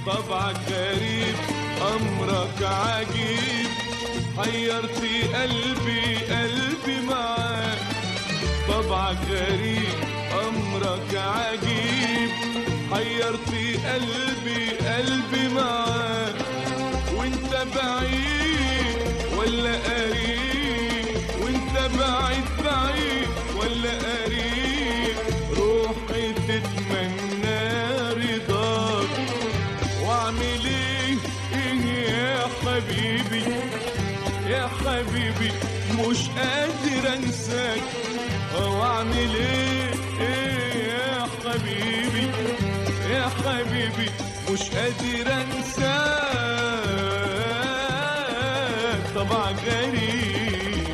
طبعك غريب أمرك عجيب حيرتي قلبي قلبي معاك طبعك غريب أمرك عجيب حيرتي قلبي قلبي معاك وانت بعيد ولا قريب وانت بعيد بعيد ولا قريب روحي تتمنى رضاك واعمل ايه ايه يا حبيبي يا حبيبي مش قادر انساك واعمل ايه ايه يا حبيبي يا حبيبي مش قادر انساك طبعا غريب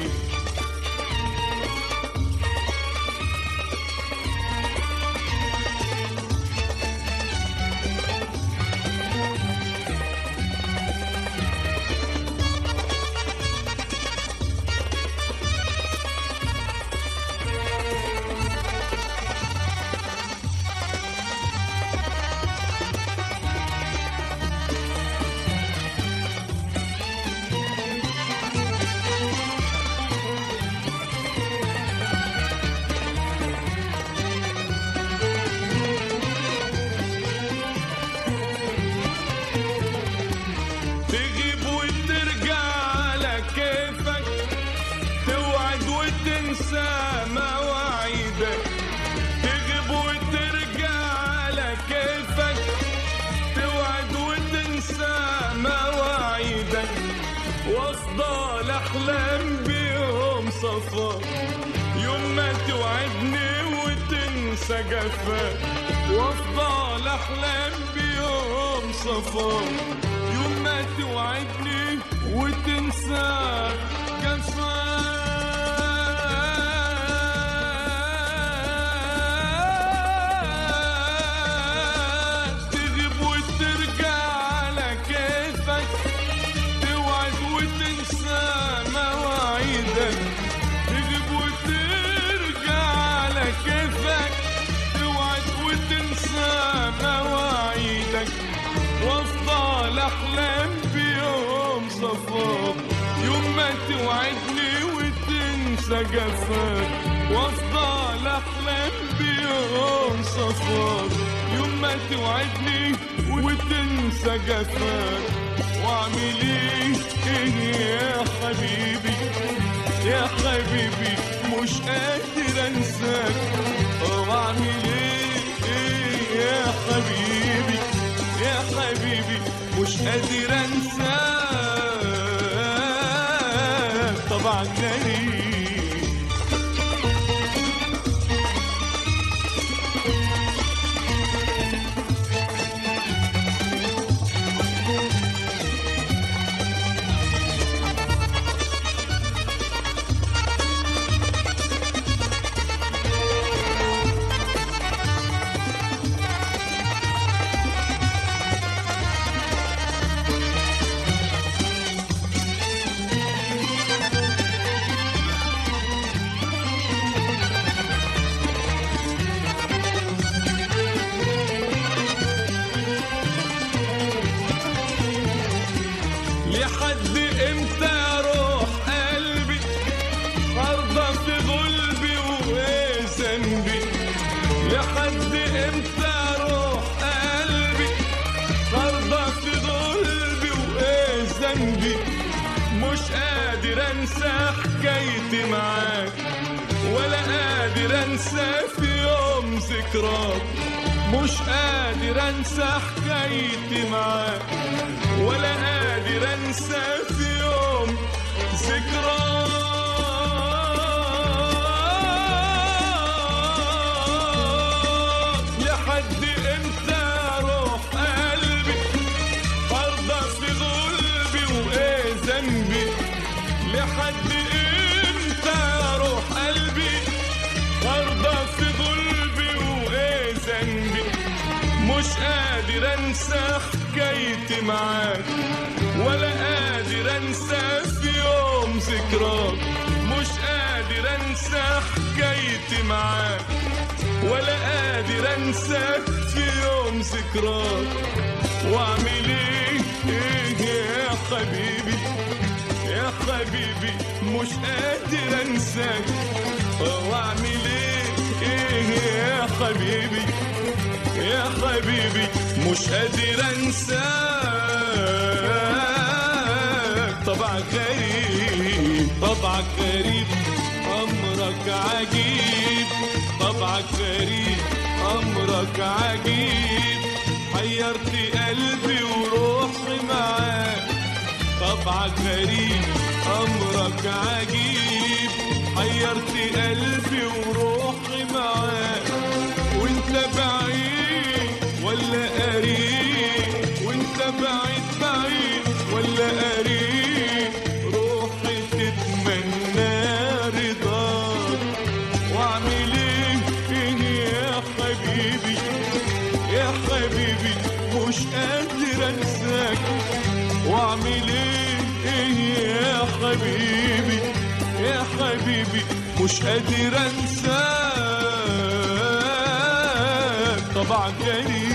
تغيب وترجع على كيفك توعد وتنسى مواعيدك تغيب وترجع على كيفك توعد وتنسى مواعيدك وافضل احلم بيهم صفا يوم ما توعدني وتنسى جفاك وافضل احلم بيهم صفا يوم ما توعدني وتنسى جفاك تغيب وترجع على كيفك توعد وتنسى مواعيدك تغيب وترجع على كيفك توعد وتنسى مواعيدك وافضل احلم بيوم صفاك يوم ما توعدني وتنسى جفاك وافضل احلم بيوم صفاك يوم ما توعدني وتنسى جفاك واعمل ايه إيه يا حبيبي يا حبيبي مش قادر انساك واعمل ايه إيه يا حبيبي يا حبيبي مش قادر انساك طبعا غريب لحد امتى اروح قلبي ارضى في غلبي وايه ذنبي لحد امتى اروح قلبي ارضى في غلبي وايه ذنبي مش قادر انسى حكايتي معاك ولا قادر انسى في يوم ذكراك مش قادر انسى حكايتي معاك ولا قادر انسى في يوم ذكراك لحد امتى اروح قلبي ارضى في غلبي وايه ذنبي لحد امتى اروح قلبي ارضى في غلبي وايه ذنبي مش قادر انسى حكايتي معاك ولا قادر انسى في يوم ذكراك مش قادر انسى حكايتي معاك ولا قادر انساك في يوم ذكراك واعمل ايه ايه يا حبيبي يا حبيبي مش قادر انساك واعمل ايه ايه يا حبيبي يا حبيبي مش قادر انساك طبعك غريب طبعك غريب امرك عجيب طبعك غريب امرك عجيب حيرت قلبي وروحي معاك طبعك غريب امرك عجيب حيرت قلبي وروحي معاك وانت بعيد ولا قريب وانت بعيد بعيد ولا قريب روحي تتمنى رضاك واعمل ايه إيه يا حبيبي يا حبيبي مش قادر انساك واعمل ايه ايه يا حبيبي يا حبيبي مش قادر انساك طبعا غريب